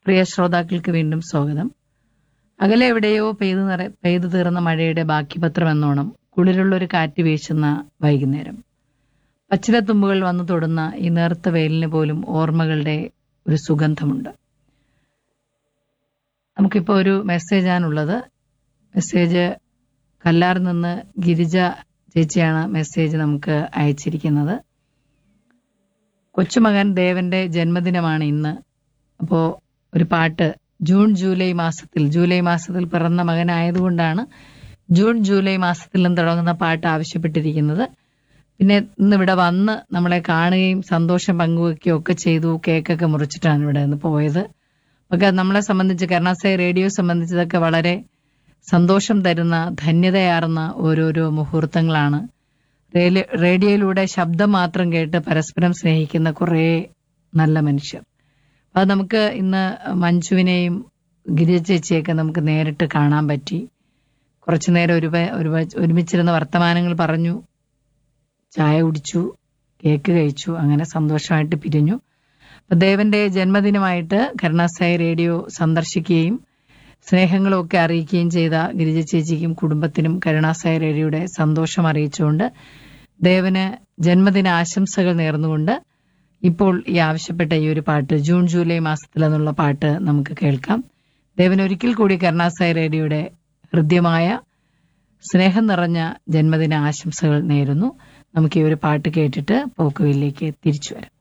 പ്രിയ ശ്രോതാക്കൾക്ക് വീണ്ടും സ്വാഗതം അകലെ എവിടെയോ പെയ്തു നിറ പെയ്തു തീർന്ന മഴയുടെ ബാക്കി പത്രം എന്നോണം കുളിരുള്ളൊരു കാറ്റ് വീശുന്ന വൈകുന്നേരം പച്ചിലത്തുമ്പുകൾ വന്നു തൊടുന്ന ഈ നേർത്ത വെയിലിന് പോലും ഓർമ്മകളുടെ ഒരു സുഗന്ധമുണ്ട് നമുക്കിപ്പോൾ ഒരു മെസ്സേജാണുള്ളത് മെസ്സേജ് കല്ലാറിൽ നിന്ന് ഗിരിജ ചേച്ചിയാണ് മെസ്സേജ് നമുക്ക് അയച്ചിരിക്കുന്നത് കൊച്ചുമകൻ ദേവന്റെ ജന്മദിനമാണ് ഇന്ന് അപ്പോൾ ഒരു പാട്ട് ജൂൺ ജൂലൈ മാസത്തിൽ ജൂലൈ മാസത്തിൽ പിറന്ന മകനായതുകൊണ്ടാണ് ജൂൺ ജൂലൈ മാസത്തിലും തുടങ്ങുന്ന പാട്ട് ആവശ്യപ്പെട്ടിരിക്കുന്നത് പിന്നെ ഇന്ന് ഇവിടെ വന്ന് നമ്മളെ കാണുകയും സന്തോഷം പങ്കുവെക്കുകയും ഒക്കെ ചെയ്തു കേക്കൊക്കെ മുറിച്ചിട്ടാണ് ഇവിടെ നിന്ന് പോയത് ഒക്കെ നമ്മളെ സംബന്ധിച്ച് കരുണാസായി റേഡിയോ സംബന്ധിച്ചതൊക്കെ വളരെ സന്തോഷം തരുന്ന ധന്യതയാർന്ന ഓരോരോ മുഹൂർത്തങ്ങളാണ് റേലി- റേഡിയോയിലൂടെ ശബ്ദം മാത്രം കേട്ട് പരസ്പരം സ്നേഹിക്കുന്ന കുറേ നല്ല മനുഷ്യർ അത് നമുക്ക് ഇന്ന് മഞ്ജുവിനെയും ഗിരിജ ചേച്ചിയൊക്കെ നമുക്ക് നേരിട്ട് കാണാൻ പറ്റി കുറച്ചു നേരം ഒരു ഒരുമിച്ചിരുന്ന വർത്തമാനങ്ങൾ പറഞ്ഞു ചായ കുടിച്ചു കേക്ക് കഴിച്ചു അങ്ങനെ സന്തോഷമായിട്ട് പിരിഞ്ഞു അപ്പൊ ദേവന്റെ ജന്മദിനമായിട്ട് കരുണാസായി റേഡിയോ സന്ദർശിക്കുകയും സ്നേഹങ്ങളും ഒക്കെ അറിയിക്കുകയും ചെയ്ത ഗിരിജ ചേച്ചിക്കും കുടുംബത്തിനും കരുണാസായി റേഡിയോയുടെ സന്തോഷം അറിയിച്ചുകൊണ്ട് ദേവന് ജന്മദിന ആശംസകൾ നേർന്നുകൊണ്ട് ഇപ്പോൾ ഈ ആവശ്യപ്പെട്ട ഈ ഒരു പാട്ട് ജൂൺ ജൂലൈ മാസത്തിൽ എന്നുള്ള പാട്ട് നമുക്ക് കേൾക്കാം ദേവൻ ഒരിക്കൽ കൂടി കരുണാസായി റേഡിയോയുടെ ഹൃദ്യമായ സ്നേഹം നിറഞ്ഞ ജന്മദിന ആശംസകൾ നേരുന്നു നമുക്ക് ഈ ഒരു പാട്ട് കേട്ടിട്ട് പോക്കുവിലേക്ക് തിരിച്ചു വരാം